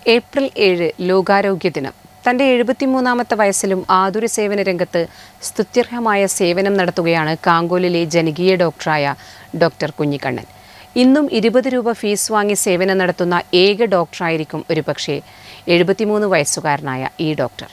April ഏഴ് ലോകാരോഗ്യ ദിനം തന്റെ എഴുപത്തിമൂന്നാമത്തെ വയസ്സിലും ആതുര സേവന രംഗത്ത് സ്തുത്യർഹമായ സേവനം നടത്തുകയാണ് കാങ്കോലിലെ ജനകീയ ഡോക്ടറായ ഡോക്ടർ കുഞ്ഞിക്കണ്ണൻ ഇന്നും ഇരുപത് രൂപ ഫീസ് വാങ്ങി സേവനം നടത്തുന്ന ഏക ഡോക്ടറായിരിക്കും ഒരുപക്ഷെ എഴുപത്തിമൂന്ന് വയസ്സുകാരനായ ഈ ഡോക്ടർ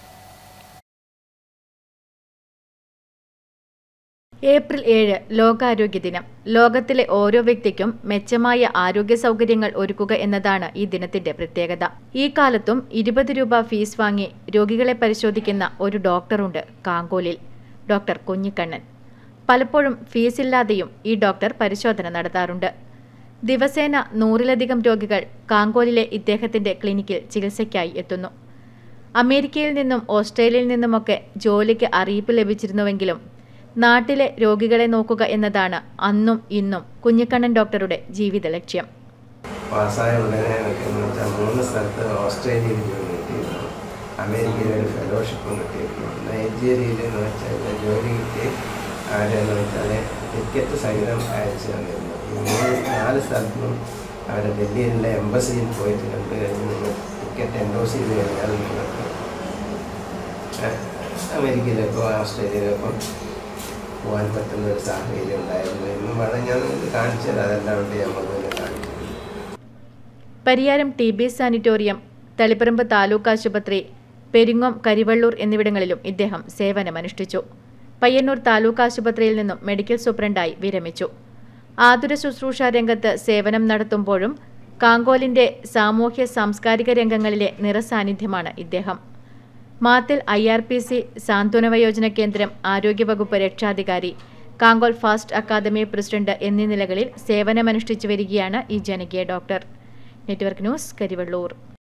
ഏപ്രിൽ ഏഴ് ലോകാരോഗ്യ ദിനം ലോകത്തിലെ ഓരോ വ്യക്തിക്കും മെച്ചമായ ആരോഗ്യ സൗകര്യങ്ങൾ ഒരുക്കുക എന്നതാണ് ഈ ദിനത്തിന്റെ പ്രത്യേകത ഈ കാലത്തും ഇരുപത് രൂപ ഫീസ് വാങ്ങി രോഗികളെ പരിശോധിക്കുന്ന ഒരു ഡോക്ടറുണ്ട് കാങ്കോലിൽ ഡോക്ടർ കുഞ്ഞിക്കണ്ണൻ പലപ്പോഴും ഫീസില്ലാതെയും ഈ ഡോക്ടർ പരിശോധന നടത്താറുണ്ട് ദിവസേന നൂറിലധികം രോഗികൾ കാങ്കോലിലെ ഇദ്ദേഹത്തിന്റെ ക്ലിനിക്കിൽ ചികിത്സയ്ക്കായി എത്തുന്നു അമേരിക്കയിൽ നിന്നും ഓസ്ട്രേലിയയിൽ നിന്നുമൊക്കെ ജോലിക്ക് അറിയിപ്പ് ലഭിച്ചിരുന്നുവെങ്കിലും നാട്ടിലെ രോഗികളെ നോക്കുക എന്നതാണ് അന്നും ഇന്നും കുഞ്ഞിക്കണ്ണൻ ഡോക്ടറുടെ ജീവിത ലക്ഷ്യം പാസ്സായ ഉടനെ എന്ന് വെച്ചാൽ മൂന്ന് സ്ഥലത്ത് ഓസ്ട്രേലിയയിൽ ജോലി കിട്ടിയിരുന്നു അമേരിക്കയിൽ ഒരു ഫെലോഷിപ്പും കിട്ടിയിരുന്നു നൈജീരിയയിൽ എന്ന് വെച്ചാൽ ജോലി കിട്ടി ആരെന്ന് വെച്ചാൽ ടിക്കറ്റ് സഹിതം അയച്ചു തന്നിരുന്നു ഈ മൂന്ന് നാല് സ്ഥലത്തും അവരെ ഡൽഹിയിലുള്ള എംബസിയിൽ പോയിട്ട് കണ്ടു കഴിഞ്ഞ് നിങ്ങൾ ടിക്കറ്റ് എൻഡോസ് ചെയ്ത് കഴിഞ്ഞാൽ നിങ്ങൾക്ക് ഏഹ്, അമേരിക്കയിലേക്കോ ഓസ്ട്രേലിയയിലേക്കോ പോകാൻ പറ്റുന്ന ഒരു സാഹചര്യം ഉണ്ടായിരുന്നു ഇന്നും വേണം ഞാൻ നിങ്ങൾക്ക് കാണിച്ചു തരാം അതെല്ലാം ഉണ്ട് നമുക്ക് തന്നെ കാണിച്ചു തരാം. Pariyaram T B sanatorium Taliparamba taluk ആശുപത്രി പെരിങ്ങോം കരിവള്ളൂർ എന്നിവിടങ്ങളിലും ഇദ്ദേഹം സേവനമനുഷ്ഠിച്ചു പയ്യന്നൂർ താലൂക്ക് ആശുപത്രിയിൽ നിന്നും മെഡിക്കൽ സൂപ്രണ്ടായി വിരമിച്ചു ആതുര ശുശ്രൂഷ രംഗത്ത് സേവനം നടത്തുമ്പോഴും കാങ്കോലിന്റെ സാമൂഹ്യ സാംസ്കാരിക രംഗങ്ങളിലെ നിറസാന്നിധ്യമാണ് ഇദ്ദേഹം Mathil I R P C Santhwana Yojana കേന്ദ്രം ആരോഗ്യവകുപ്പ് രക്ഷാധികാരി കാങ്കോൽ ഫാസ്റ്റ് അക്കാദമി പ്രസിഡന്റ് എന്നീ നിലകളിൽ സേവനമനുഷ്ഠിച്ചു വരികയാണ് ഈ ജനകീയ ഡോക്ടർ നെറ്റ്വർക്ക് ന്യൂസ് കരിവള്ളൂർ